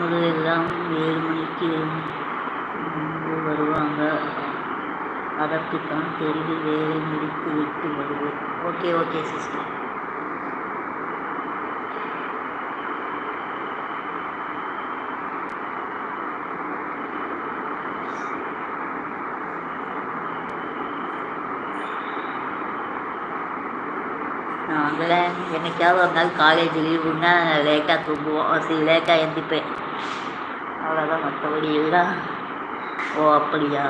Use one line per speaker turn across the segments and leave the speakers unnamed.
மருமகள் எல்லாம் ஏழு மணிக்கு இங்கு வருவாங்க அதற்குத்தான் தெருவில் வேலை முடித்து விட்டு வருவோம் ஓகே ஓகே சிஸ்டர் நாங்களாம் என்னைக்காவது ஒரு நாள் காலேஜ் லீவுன்னா லேட்டாக தூங்குவோம் சரி லேட்டாக எழுந்திப்பேன் அவ்வளோதான் மற்றபடி எல்லாம் ஓ அப்படியா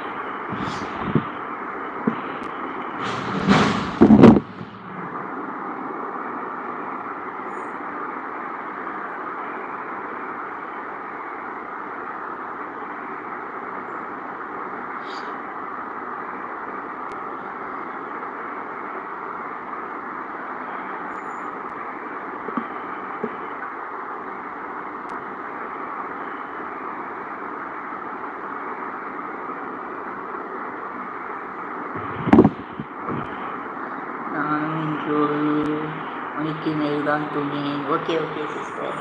நானும் இன்று ஒரு மணிக்கு மேல் தான் தூங்கினேன் ஓகே ஓகே சிஸ்டர்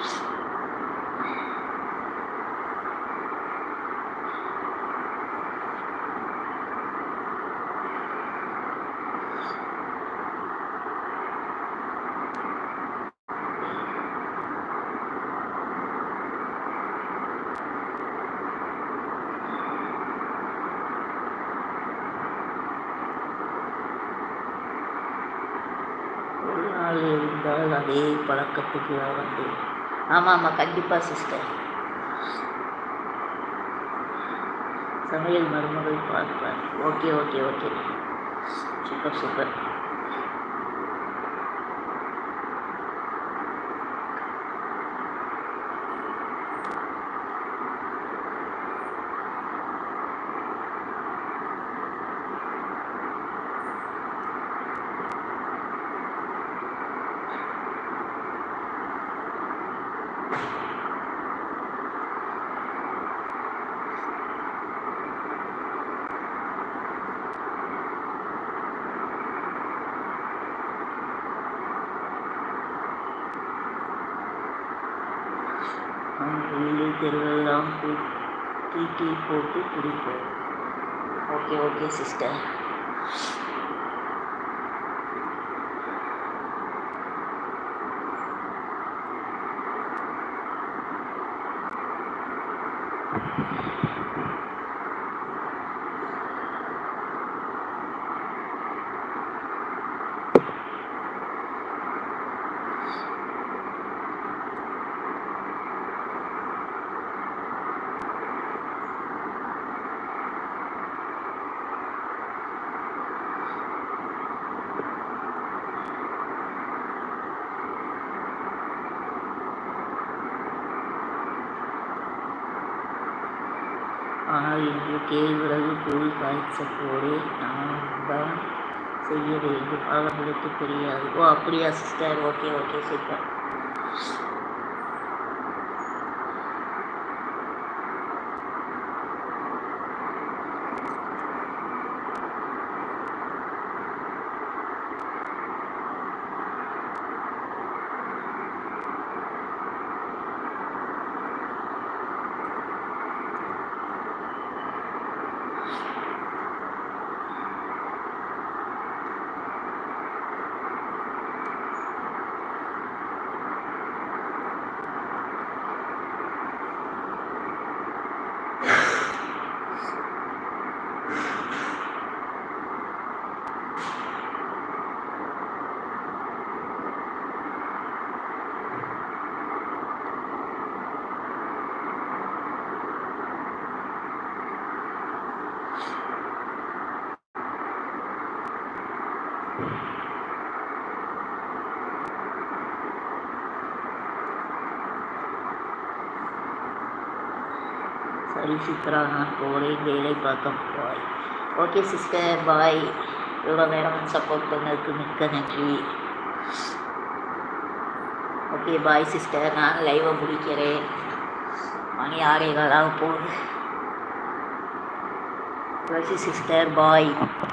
ஒரு நாள் இருந்தால் அதே பழக்கத்துக்கு வந்து ஆமாம் ஆமாம் கண்டிப்பாக சிஸ்டர் சமையல் மருமகள் பார்ப்பார் okay okay okay super super உள்ளே தெருவெல்லாம் டீ டீ போட்டு குடிப்போம் ஓகே ஓகே சிஸ்டர் ஆனால் இன்று கேழ்வரகு கூழ் காய்ச்சப்போடு நான் தான் செய்ய வேண்டும் அவர்களுக்கு தெரியாது ஓ அப்படியா சிஸ்டர் ஓகே ஓகே சூப்பர் சரி சித்ரா நான் போகிறேன் வேலை பார்க்க பாய் ஓகே சிஸ்டர் பாய் இவ்வளோ நேரம் சப்போர்ட் பண்ணதுக்கு மிக்க நன்றி ஓகே பாய் சிஸ்டர் நான் லைவை முடிக்கிறேன் மணி ஆறே காலாக போகுது சிஸ்டர் பாய்